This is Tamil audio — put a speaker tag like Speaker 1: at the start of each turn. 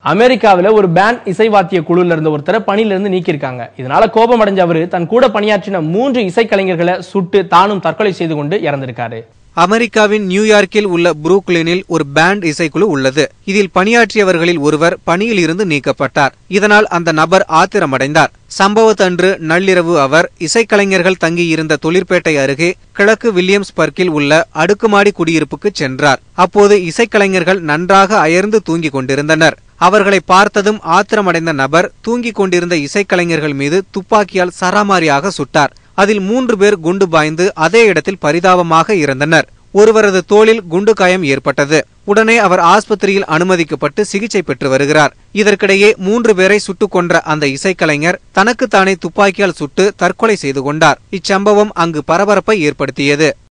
Speaker 1: அமெரிக்காவில் ஒரு பேண்ட் இசைவாத்திய குழுல இருந்த ஒருத்தரை பணியில இருந்து நீக்கியிருக்காங்க இதனால கோபம் அடைஞ்ச அவரு தன் கூட பணியாற்றின மூன்று இசைக்கலைஞர்களை சுட்டு தானும் தற்கொலை செய்து கொண்டு இறந்திருக்காரு
Speaker 2: அமெரிக்காவின் நியூயார்க்கில் உள்ள புரூக்ளினில் ஒரு பேண்ட் இசைக்குழு உள்ளது இதில் பணியாற்றியவர்களில் ஒருவர் பணியில் இருந்து நீக்கப்பட்டார் இதனால் அந்த நபர் ஆத்திரமடைந்தார் சம்பவத்தன்று நள்ளிரவு அவர் இசைக்கலைஞர்கள் தங்கியிருந்த தொழிற்பேட்டை அருகே கிழக்கு வில்லியம்ஸ்பர்க்கில் உள்ள அடுக்குமாடி குடியிருப்புக்கு சென்றார் அப்போது இசைக்கலைஞர்கள் நன்றாக அயர்ந்து தூங்கிக் கொண்டிருந்தனர் அவர்களை பார்த்ததும் ஆத்திரமடைந்த நபர் தூங்கிக் கொண்டிருந்த இசைக்கலைஞர்கள் மீது துப்பாக்கியால் சராமாரியாக சுட்டார் அதில் மூன்று பேர் குண்டு பாய்ந்து அதே இடத்தில் பரிதாபமாக இறந்தனர் ஒருவரது தோளில் குண்டு காயம் ஏற்பட்டது உடனே அவர் ஆஸ்பத்திரியில் அனுமதிக்கப்பட்டு சிகிச்சை பெற்று வருகிறார் இதற்கிடையே மூன்று பேரை சுட்டுக் கொன்ற அந்த இசைக்கலைஞர் தனக்குத்தானே துப்பாக்கியால் சுட்டு தற்கொலை செய்து கொண்டார் இச்சம்பவம் அங்கு பரபரப்பை ஏற்படுத்தியது